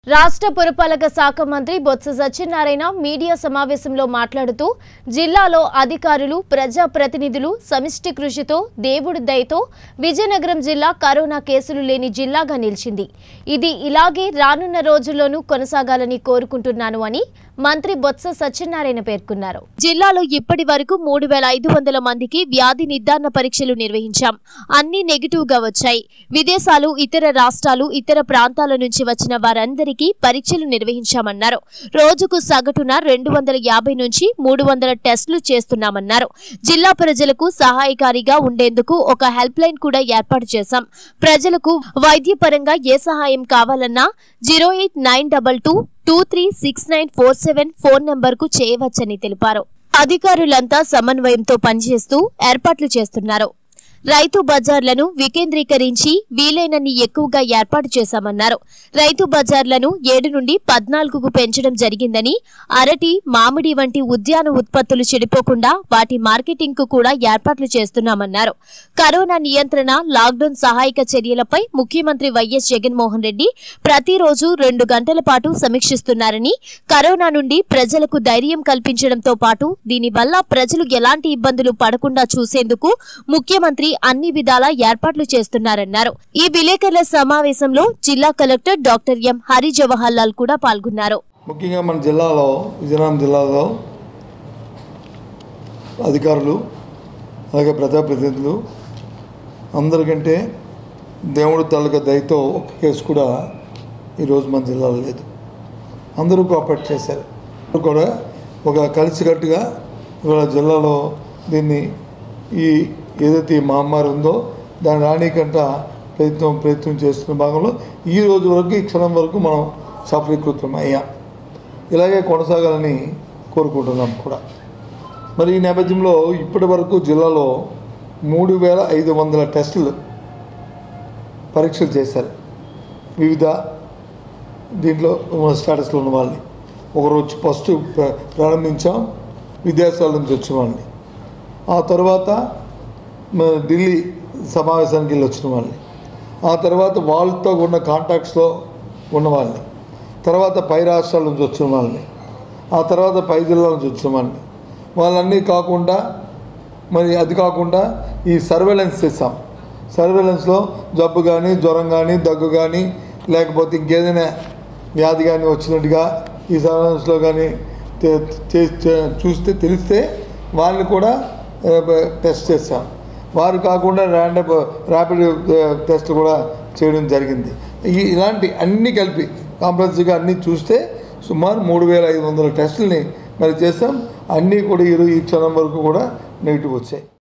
రాష్ట్ర పురపాలక శాఖ మంత్రి బొత్స సత్యనారాయణ మీడియా సమావేశంలో మాట్లాడుతూ జిల్లాలో అధికారులు ప్రజా ప్రతినిధులు సమిష్టి కృషితో దేవుడి దయతో విజయనగరం జిల్లా కరోనా కేసులు లేని జిల్లాగా నిలిచింది ఇది ఇలాగే రానున్న రోజుల్లోనూ కొనసాగాలని కోరుకుంటున్నాను అని మంత్రి బొత్స సత్యనారాయణ పేర్కొన్నారు జిల్లాలో ఇప్పటి వరకు మూడు వేల ఐదు వందల మందికి వ్యాధి నిర్ధారణ పరీక్షలు నిర్వహించాం అన్ని నెగిటివ్ గా వచ్చాయి విదేశాలు ఇతర రాష్ట్రాలు ఇతర ప్రాంతాల నుంచి వచ్చిన వారందరికీ పరీక్షలు నిర్వహించామన్నారు రోజుకు సగటున రెండు వందల యాభై నుంచి మూడు వందల టెస్టులు చేస్తున్నామన్నారు జిల్లా ప్రజలకు సహాయకారిగా ఉండేందుకు ఒక హెల్ప్ లైన్ కూడా ఏర్పాటు చేశాం ప్రజలకు వైద్యపరంగా ఏ సహాయం కావాలన్నా zero eight nine double two two three six nine four seven phone నంబర్కు చేయవచ్చని తెలిపారు అధికారులంతా సమన్వయంతో పనిచేస్తూ ఏర్పాట్లు చేస్తున్నారు రైతు బజార్లను వికేంద్రీకరించి వీలైనన్ని ఎక్కువగా ఏర్పాటు చేశామన్నారు రైతు బజార్లను ఏడు నుండి పద్నాలుగుకు పెంచడం జరిగిందని అరటి మామిడి వంటి ఉద్యాన ఉత్పత్తులు చెడిపోకుండా వాటి మార్కెటింగ్ కు కూడా ఏర్పాట్లు చేస్తున్నామన్నారు కరోనా నియంత్రణ లాక్డౌన్ సహాయక చర్యలపై ముఖ్యమంత్రి వైఎస్ జగన్మోహన్ రెడ్డి ప్రతిరోజు రెండు గంటల పాటు సమీక్షిస్తున్నారని కరోనా నుండి ప్రజలకు ధైర్యం కల్పించడంతో పాటు దీనివల్ల ప్రజలు ఎలాంటి ఇబ్బందులు పడకుండా చూసేందుకు ముఖ్యమంత్రి అన్ని విధాలా ఏర్పాట్లు చేస్తున్నారన్నారు ఈ విలేకరుల సమావేశంలో జిల్లా collector doctor M Hari Jawahar Lal కూడా పాల్గొన్నారు ముఖ్యంగా మన జిల్లాలో విజయనగరం జిల్లాలో అధికారులు అలాగే ప్రజాప్రతినిధులు అందరికంటే దేవుడు తాలూకా దయతో ఒక కేసు కూడా ఈరోజు మన జిల్లాలో లేదు అందరూ కోఆపరేట్ చేశారు అందరూ కూడా ఒక కలిసికట్టుగా ఇవాళ జిల్లాలో దీన్ని ఈ ఏదైతే ఈ మహమ్మారి ఉందో దాన్ని రానికంట ప్రయత్నం ప్రయత్నం చేస్తున్న భాగంలో ఈ రోజు వరకు ఈ క్షణం వరకు మనం సఫలీకృతం అయ్యాం ఇలాగే కొనసాగాలని కోరుకుంటున్నాం కూడా మరి ఈ నేపథ్యంలో ఇప్పటి వరకు జిల్లాలో మూడు వేల ఐదు వందల టెస్టులు పరీక్షలు చేశారు వివిధ దీంట్లో ఉన్న స్టేటస్లో ఉన్న వాళ్ళని ఒకరోజు ఫస్ట్ ప్ర- ప్రారంభించాం విదేశాల నుంచి వచ్చిన వాళ్ళని ఆ తర్వాత మ- ఢిల్లీ సమావేశానికి వెళ్ళి వచ్చిన వాళ్ళని ఆ తర్వాత వాళ్ళతో ఉన్న కాంటాక్ట్స్లో ఉన్న వాళ్ళని తర్వాత పై రాష్ట్రాల నుంచి వచ్చిన వాళ్ళని ఆ తర్వాత పై జిల్లాల నుంచి వచ్చిన వాళ్ళని వాళ్ళన్నీ కాకుండా మరి అది కాకుండా ఈ సర్వేలెన్స్ చేసాం సర్వేలెన్స్లో జబ్బు కానీ జ్వరం కానీ దగ్గు కానీ లేకపోతే ఇంకేదైనా వ్యాధి కానీ వచ్చినట్టుగా ఈ సర్వేలెన్స్లో కానీ తె- చే- చే- చూస్తే తెలిస్తే వాళ్ళని కూడా ఆ, బ- టెస్ట్ చేస్తాం వారు కాకుండా ర్యాండమ్ ర్యాపిడ్ ఆ, టెస్ట్ కూడా చేయడం జరిగింది ఈ ఇలాంటి అన్నీ కలిపి కాంప్రహెన్సివ్గా అన్నీ చూస్తే సుమారు మూడు వేల ఐదు వందల టెస్టుల్ని మరి చేస్తాం అన్నీ కూడా ఈరోజు ఈ క్షణం వరకు కూడా నెగిటివ్ వచ్చాయి